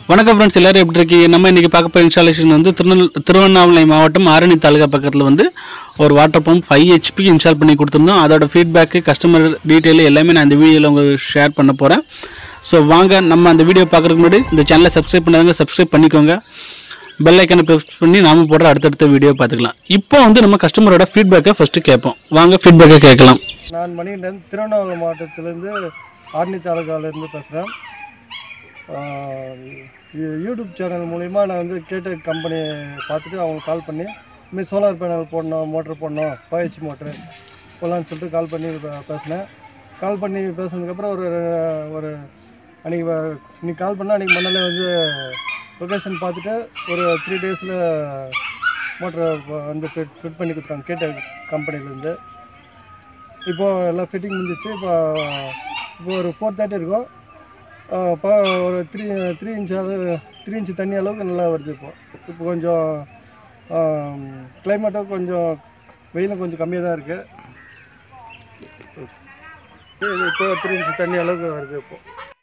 வணக்கம் ஃப்ரெண்ட்ஸ் எல்லாரும் எப்படி இருக்கீங்க நம்ம இன்றைக்கி பார்க்க போகிற இன்ஸ்டாலேஷன் வந்து திருநெல் திருவண்ணாமலை மாவட்டம் ஆரணி தாலுகா பக்கத்தில் வந்து ஒரு water pump five HP install பண்ணி கொடுத்துருந்தோம் அதோட ஃபீட்பேக்கு கஸ்டமர் டீட்டெயில் எல்லாமே நான் இந்த வீடியோவில் உங்களுக்கு ஷேர் பண்ண போகிறேன் ஸோ வாங்க நம்ம அந்த வீடியோ பார்க்குறதுக்கு முன்னாடி இந்த சேனலை சப்ஸ்கிரைப் பண்ணாங்க சப்ஸ்கிரைப் பண்ணிக்கோங்க பெல் ஐக்கனை ப்ரெஸ் பண்ணி நாம போடுற அடுத்தடுத்த வீடியோ பார்த்துக்கலாம் இப்போ வந்து நம்ம கஸ்டமரோட ஃபீட்பேக்கை ஃபஸ்ட்டு கேட்போம் வாங்க ஃபீட்பேக்கை கேட்கலாம் நான் மணிகண்டன் திருவண்ணாமலை மாவட்டத்திலேருந்து ஆர்னி தாலுகாவிலேருந்து பேசுகிறேன் யூடியூப் சேனல் மூலிமா நான் வந்து கேட்ட கம்பெனி பார்த்துட்டு அவங்க கால் பண்ணி இதுமாரி சோலார் பேனல் போடணும் மோட்ரு போடணும் பாய்ச்சி மோட்ரு போடலான்னு சொல்லிட்டு கால் பண்ணி பே- பேசினேன் கால் பண்ணி பேசுனதுக்கப்புறம் ஒரு ஒரு அன்றைக்கி நீ கால் பண்ணால் அன்றைக்கி மண்ணாலே வந்து லொக்கேஷன் பார்த்துட்டு ஒரு த்ரீ டேஸில் மோட்ரு வந்து ஃபிட் ஃபிட் பண்ணி கொடுத்தாங்க கேட்ட கம்பெனிலேருந்து இப்போ எல்லாம் ஃபிட்டிங் முடிஞ்சிச்சு இப்போ இப்போ ஒரு ஃபோர் தேர்ட்டி இருக்கும் ஆஹ் இப்போ ஒரு த்ரீ த்ரீ இன்ச் அளவு த்ரீ இன்ச் தண்ணி அளவுக்கு நல்லா வருது இப்போ இப்போ கொஞ்சம் கிளைமேட்டும் கொஞ்சம் வெயிலும் கொஞ்சம் கம்மியாக தான் இருக்குது இப்போ த்ரீ இன்ச் தண்ணி அளவுக்கு வருது இப்போ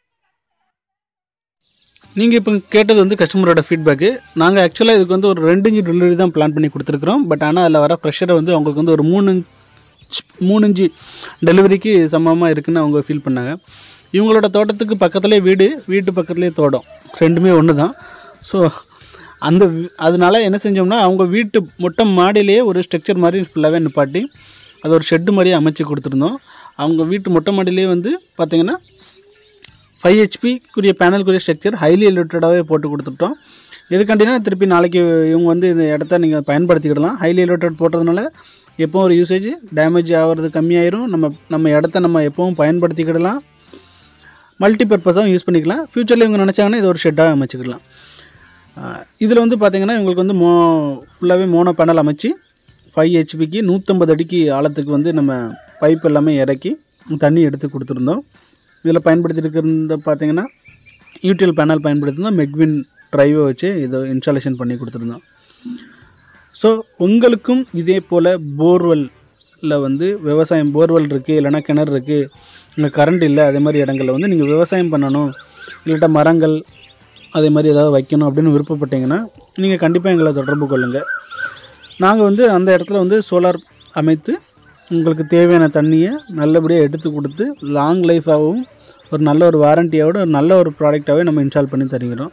நீங்கள் இப்போ கேட்டது வந்து கஸ்டமரோட ஃபீட்பேக்கு நாங்கள் ஆக்சுவலாக இதுக்கு வந்து ஒரு ரெண்டு இன்ச்சு டெலிவரி தான் பிளான் பண்ணி கொடுத்துருக்குறோம் பட் ஆனால் அதில் வர ப்ரெஷரை வந்து அவங்களுக்கு வந்து ஒரு மூணு இன்ச் மூணு இன்ச்சு டெலிவரிக்கு சமமாக இருக்குன்னு அவங்க ஃபீல் பண்ணாங்க இவங்களோட தோட்டத்துக்கு பக்கத்துலேயே வீடு வீட்டு பக்கத்துலேயே தோட்டம் ரெண்டுமே ஒன்று தான் ஸோ அந்த வி- அதனால என்ன செஞ்சோம்னா அவங்க வீட்டு மொட்டை மாடியிலேயே ஒரு ஸ்ட்ரக்சர் மாதிரி ஃபுல்லாகவே நிப்பாட்டி அது ஒரு ஷெட்டு மாதிரியே அமைச்சு கொடுத்துருந்தோம் அவங்க வீட்டு மொட்டை மாடியிலேயே வந்து பார்த்திங்கன்னா ஃபைவ் ஹெச்பிக்குரிய பேனலுக்குரிய ஸ்ட்ரக்சர் ஹைலி எலிவேட்டடாகவே போட்டு கொடுத்துட்டோம் எதுக்காண்டினா திருப்பி நாளைக்கு இவங்க வந்து இந்த இடத்த நீங்கள் பயன்படுத்திக்கிடலாம் ஹைலி எலிவேட்டட் போட்டதுனால எப்போவும் ஒரு யூசேஜ் டேமேஜ் ஆகிறது கம்மியாயிரும் நம்ம நம்ம இடத்த நம்ம எப்போவும் பயன்படுத்திக்கிடலாம் மல்டி பர்பஸாகவும் யூஸ் பண்ணிக்கலாம் ஃப்யூச்சரில் இவங்க நினச்சாங்கன்னா இது ஒரு ஷெட்டாக அமைச்சிக்கிடலாம் இதில் வந்து பார்த்திங்கன்னா இவங்களுக்கு வந்து மோ ஃபுல்லாகவே மோனோ பேனல் அமைச்சு ஃபைவ் ஹெச்பிக்கு நூற்றம்பது அடிக்கு ஆழத்துக்கு வந்து நம்ம பைப் எல்லாமே இறக்கி தண்ணி எடுத்து கொடுத்துருந்தோம் இதில் பயன்படுத்தியிருக்கிறது பார்த்தீங்கன்னா யூடிஎல் பேனல் பயன்படுத்தியிருந்தோம் மெக்வின் ட்ரைவை வச்சு இதை இன்ஸ்டாலேஷன் பண்ணி கொடுத்துருந்தோம் ஸோ உங்களுக்கும் இதே போல் போர்வெல்ல வந்து விவசாயம் போர்வெல் இருக்குது இல்லைன்னா கிணறு இருக்குது இல்லை கரண்ட் இல்லை அதே மாதிரி இடங்களில் வந்து நீங்கள் விவசாயம் பண்ணணும் இல்லாட்டா மரங்கள் அதே மாதிரி ஏதாவது வைக்கணும் அப்படின்னு விருப்பப்பட்டீங்கன்னா நீங்கள் கண்டிப்பாக எங்களை தொடர்பு கொள்ளுங்கள் நாங்கள் வந்து அந்த இடத்துல வந்து சோலார் அமைத்து உங்களுக்கு தேவையான தண்ணியை நல்லபடியாக எடுத்து கொடுத்து லாங் லைஃபாகவும் ஒரு நல்ல ஒரு வாரண்டியோட ஒரு நல்ல ஒரு ப்ராடக்டாகவே நம்ம இன்ஸ்டால் பண்ணி தருகிறோம்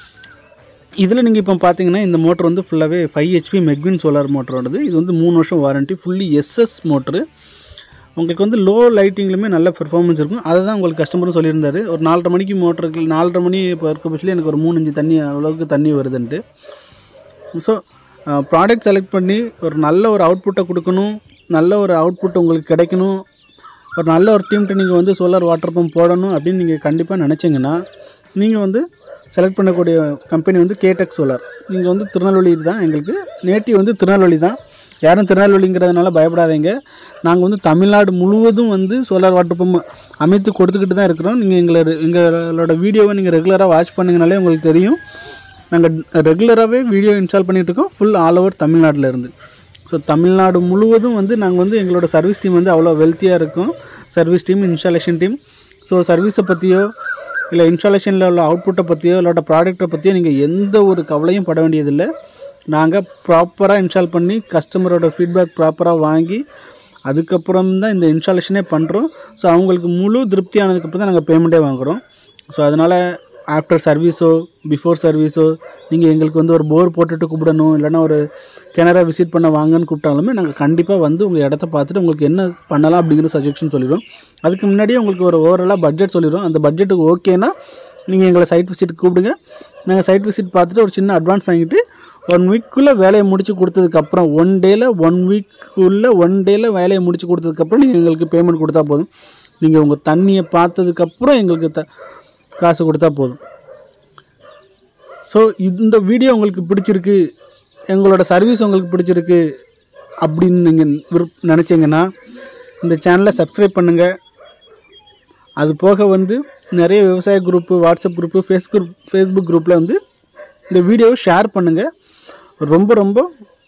இதில் நீங்கள் இப்போ பார்த்தீங்கன்னா இந்த மோட்டர் வந்து ஃபுல்லாகவே ஃபைவ் ஹெச்பி மெக்வின் சோலார் மோட்டரோடது இது வந்து மூணு வருஷம் வாரண்டி ஃபுல்லி எஸ்எஸ் மோட்ரு உங்களுக்கு வந்து லோ லைட்டிங்லையுமே நல்ல பெர்ஃபார்மன்ஸ் இருக்கும் அதை தான் உங்களுக்கு கஸ்டமரும் சொல்லியிருந்தாரு ஒரு நாலரை மணிக்கு மோட்டருக்கு நாலரை மணி இப்போ இருக்க பட்சத்தில் எனக்கு ஒரு மூணு இன்ச்சு தண்ணி அளவுக்கு தண்ணி வருதுன்ட்டு ஸோ ப்ராடக்ட் செலக்ட் பண்ணி ஒரு நல்ல ஒரு அவுட்புட்டை கொடுக்கணும் நல்ல ஒரு அவுட்புட் உங்களுக்கு கிடைக்கணும் ஒரு நல்ல ஒரு டீம்கிட்ட நீங்கள் வந்து சோலார் வாட்டர் பம்ப் போடணும் அப்படின்னு நீங்கள் கண்டிப்பாக நினச்சிங்கன்னா நீங்கள் வந்து செலக்ட் பண்ணக்கூடிய கம்பெனி வந்து கேடெக் சோலார் நீங்கள் வந்து திருநெல்வேலி தான் எங்களுக்கு நேட்டிவ் வந்து திருநெல்வேலி தான் யாரும் திருநெல்வேலிங்கிறதுனால பயப்படாதீங்க நாங்கள் வந்து தமிழ்நாடு முழுவதும் வந்து சோலார் வாட்டர் பம்ப் அமைத்து கொடுத்துக்கிட்டு தான் இருக்கிறோம் நீங்கள் எங்களை எங்களோட வீடியோவை நீங்கள் ரெகுலராக வாட்ச் பண்ணிங்கனாலே உங்களுக்கு தெரியும் நாங்கள் ரெகுலராகவே வீடியோ இன்ஸ்டால் பண்ணிகிட்டு இருக்கோம் ஃபுல் ஆல் ஓவர் தமிழ்நாட்டில் இருந்து ஸோ தமிழ்நாடு முழுவதும் வந்து நாங்கள் வந்து எங்களோட சர்வீஸ் டீம் வந்து அவ்வளோ வெல்த்தியாக இருக்கும் service team installation team so சர்வீஸை பற்றியோ இல்லை இன்ஸ்டாலேஷனில் உள்ள அவுட்புட்டை பற்றியோ இல்லாட்ட ப்ராடக்ட்டை பற்றியோ நீங்கள் எந்த ஒரு கவலையும் பட வேண்டியதில்லை நாங்கள் ப்ராப்பராக இன்ஸ்டால் பண்ணி கஸ்டமரோட ஃபீட்பேக் ப்ராப்பராக வாங்கி அதுக்கப்புறம் தான் இந்த இன்ஸ்டாலேஷனே பண்ணுறோம் ஸோ அவங்களுக்கு முழு திருப்தி ஆனதுக்கப்புறம் தான் நாங்கள் பேமெண்ட்டே வாங்குகிறோம் ஸோ அதனால் ஆஃப்டர் சர்வீஸோ பிஃபோர் சர்வீஸோ நீங்கள் எங்களுக்கு வந்து ஒரு போர் போட்டுட்டு கூப்பிடணும் இல்லைன்னா ஒரு கிணறை விசிட் பண்ண வாங்கன்னு கூப்பிட்டாலுமே நாங்கள் கண்டிப்பாக வந்து உங்கள் இடத்த பார்த்துட்டு உங்களுக்கு என்ன பண்ணலாம் அப்படிங்கிற சஜஷன் சொல்லிடுவோம் அதுக்கு முன்னாடியே உங்களுக்கு ஒரு ஓவராலாக பட்ஜெட் சொல்லிடுவோம் அந்த பட்ஜெட்டுக்கு ஓகேனா நீங்கள் எங்களை சைட் விசிட்டுக்கு கூப்பிடுங்க நாங்கள் சைட் விசிட் பார்த்துட்டு ஒரு சின்ன அட்வான்ஸ் வாங்கிட்டு ஒன் வீக்குள்ளே வேலையை முடிச்சு கொடுத்ததுக்கப்புறம் ஒன் டேயில் ஒன் வீக்குள்ளே ஒன் டேயில் வேலையை முடிச்சு கொடுத்ததுக்கப்புறம் நீங்கள் எங்களுக்கு பேமெண்ட் கொடுத்தா போதும் நீங்கள் உங்கள் தண்ணியை பார்த்ததுக்கப்புறம் எங்களுக்கு த காசு கொடுத்தா போதும் ஸோ இந்த வீடியோ உங்களுக்கு பிடிச்சிருக்கு எங்களோட சர்வீஸ் உங்களுக்கு பிடிச்சிருக்கு அப்படின்னு நீங்கள் விருப் நினச்சிங்கன்னா இந்த சேனலை சப்ஸ்கிரைப் பண்ணுங்கள் அது போக வந்து நிறைய விவசாய group WhatsApp group face group Facebook குரூப்பில் வந்து இந்த வீடியோவை ஷேர் பண்ணுங்கள் ரொம்ப ரொம்ப